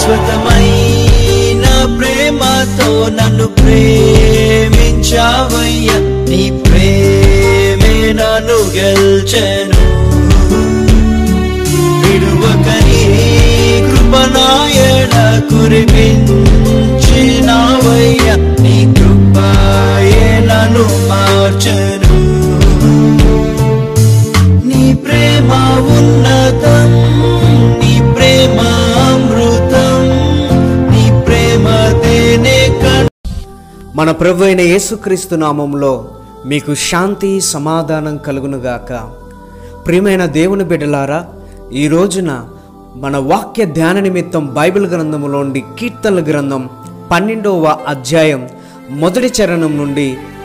శాశ్వతమైన ప్రేమతో నన్ను ప్రేమించావయ్యా నీ ప్రేమే నన్ను గెల్చెను విడువక నీ కృపనాయణ కురిపించినావయ్యా నీ కృపయే నన్ను మార్చెను నీ ప్రేమ ఉన్నతం నీ ప్రేమ అమృతం నీ ప్రేమ తేనే కన్ మన ప్రభు అయిన యేసుక్రీస్తు నామంలో మీకు శాంతి సమాధానం కలుగునుగాక ప్రియమైన దేవుని బిడ్డలారా ఈ రోజున మన వాక్య ధ్యాన నిమిత్తం బైబిల్ గ్రంథములోండి కీర్తనల గ్రంథం పన్నెండవ అధ్యాయం మొదటి చరణం నుండి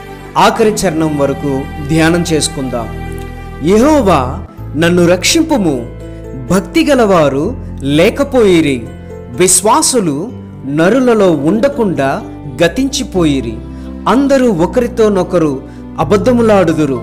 ఆఖరి చరణం వరకు ధ్యానం చేసుకుందాం యెహోవా నన్ను రక్షింపుము భక్తి గలవారు లేకపోయిరి విశ్వాసులు నరులలో ఉండకుండా గతించిపోయిరి అందరూ ఒకరితోనొకరు అబద్ధములాడుదురు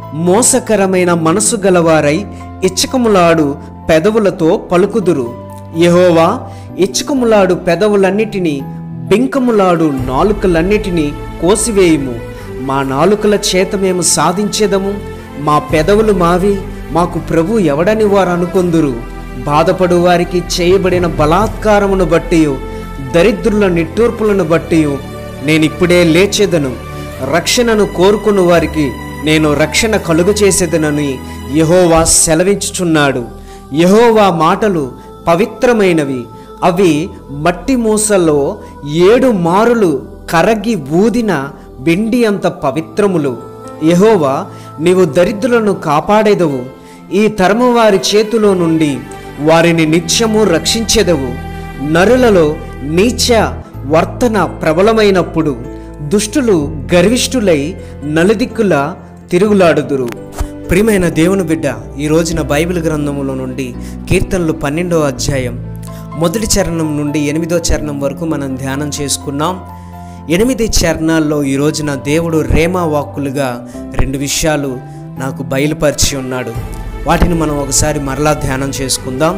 మోసకరమైన మనసు గలవారై ఇచ్చకములాడు పెదవులతో పలుకుదురు యెహోవా ఇచ్చకములాడు పెదవులన్నిటినీ బింకములాడు నాలుకలన్నిటినీ కోసివేయుము మా నాలుకల చేత మేము సాధించేదము మా పెదవులు మావి మాకు ప్రభు ఎవడని వారు అనుకొందురు బాధపడు వారికి చేయబడిన బలాత్కారమును బట్టి దరిద్రుల నిట్టూర్పులను బట్టి నేనిప్పుడే లేచేదను రక్షణను కోరుకున్న వారికి నేను రక్షణ కలుగు చేసేదనని యహోవా సెలవించుచున్నాడు యహోవా మాటలు పవిత్రమైనవి అవి మట్టి మూసలో ఏడు మారులు కరగి ఊదిన వెండి అంత పవిత్రములు యహోవా నీవు దరిద్రులను కాపాడేదవు ఈ తరము వారి చేతిలో నుండి వారిని నిత్యము రక్షించెదవు నరులలో నీచ వర్తన ప్రబలమైనప్పుడు దుష్టులు గర్విష్ఠులై నలుదిక్కుల తిరుగులాడుదురు ప్రియమైన దేవుని బిడ్డ ఈ రోజున బైబిల్ గ్రంథములో నుండి కీర్తనలు పన్నెండో అధ్యాయం మొదటి చరణం నుండి ఎనిమిదో చరణం వరకు మనం ధ్యానం చేసుకున్నాం ఎనిమిది చరణాల్లో ఈ రోజున దేవుడు రేమా వాక్కులుగా రెండు విషయాలు నాకు బయలుపరిచి ఉన్నాడు వాటిని మనం ఒకసారి మరలా ధ్యానం చేసుకుందాం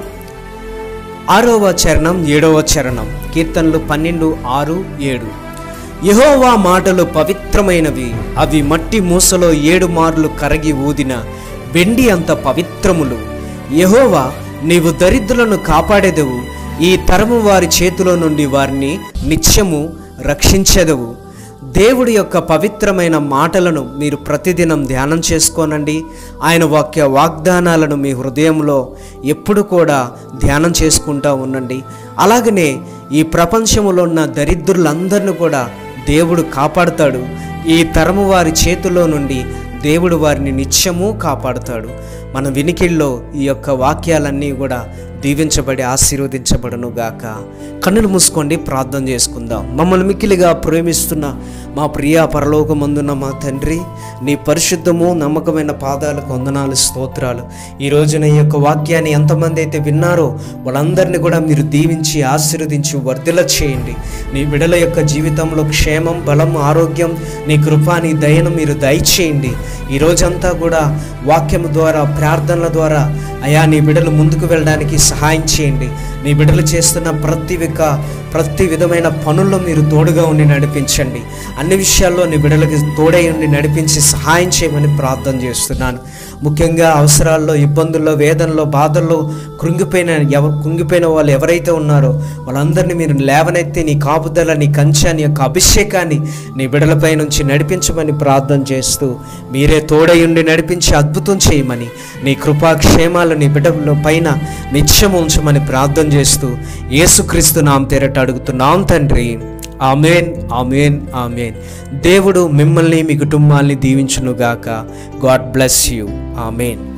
ఆరవ చరణం ఏడవ చరణం కీర్తనలు పన్నెండు ఆరు ఏడు యహోవా మాటలు పవిత్రమైనవి అవి మట్టి మూసలో ఏడు మార్లు కరగి ఊదిన వెండి అంత పవిత్రములు యహోవా నీవు దరిద్రులను కాపాడేదవు ఈ తరము వారి చేతిలో నుండి వారిని నిత్యము రక్షించెదవు దేవుడి యొక్క పవిత్రమైన మాటలను మీరు ప్రతిదినం ధ్యానం చేసుకోనండి ఆయన వాక్య వాగ్దానాలను మీ హృదయంలో ఎప్పుడు కూడా ధ్యానం చేసుకుంటూ ఉండండి అలాగనే ఈ ప్రపంచంలో ఉన్న దరిద్రులందరిని కూడా దేవుడు కాపాడుతాడు ఈ తరము వారి చేతిలో నుండి దేవుడు వారిని నిత్యము కాపాడుతాడు మన వినికిల్లో ఈ యొక్క వాక్యాలన్నీ కూడా దీవించబడి ఆశీర్వదించబడును గాక కన్నులు మూసుకోండి ప్రార్థన చేసుకుందాం మమ్మల్ని మిక్కిలిగా ప్రేమిస్తున్న మా ప్రియ పరలోకమందున్న మా తండ్రి నీ పరిశుద్ధము నమ్మకమైన పాదాలకు వందనాలు స్తోత్రాలు ఈ రోజున ఈ యొక్క వాక్యాన్ని ఎంతమంది అయితే విన్నారో వాళ్ళందరినీ కూడా మీరు దీవించి ఆశీర్వదించి వర్ధిల చేయండి నీ బిడల యొక్క జీవితంలో క్షేమం బలం ఆరోగ్యం నీ కృప నీ దయను మీరు దయచేయండి ఈ రోజంతా కూడా వాక్యం ద్వారా ప్రార్థనల ద్వారా అయా నీ బిడ్డలు ముందుకు వెళ్ళడానికి సహాయం చేయండి నీ బిడ్డలు చేస్తున్న ప్రతి విక ప్రతి విధమైన పనుల్లో మీరు తోడుగా ఉండి నడిపించండి అన్ని విషయాల్లో నీ బిడ్డలకి తోడై ఉండి నడిపించి సహాయం చేయమని ప్రార్థన చేస్తున్నాను ముఖ్యంగా అవసరాల్లో ఇబ్బందుల్లో వేదనలో బాధల్లో కృంగిపోయిన ఎవ కృంగిపోయిన వాళ్ళు ఎవరైతే ఉన్నారో వాళ్ళందరినీ మీరు లేవనెత్తి నీ కాపుదల నీ కంచె నీ యొక్క అభిషేకాన్ని నీ బిడలపై నుంచి నడిపించమని ప్రార్థన చేస్తూ మీరే తోడై ఉండి నడిపించి అద్భుతం చేయమని నీ కృపాక్షేమాలు నీ బిడ్డల పైన నిత్యం ఉంచమని ప్రార్థన చేస్తూ యేసుక్రీస్తు నామ పేరట అడుగుతున్నాం తండ్రి ఆమెన్ ఆమెన్ ఆమెన్ దేవుడు మిమ్మల్ని మీ కుటుంబాల్ని దీవించునుగాక గాడ్ బ్లెస్ యూ ఆమెన్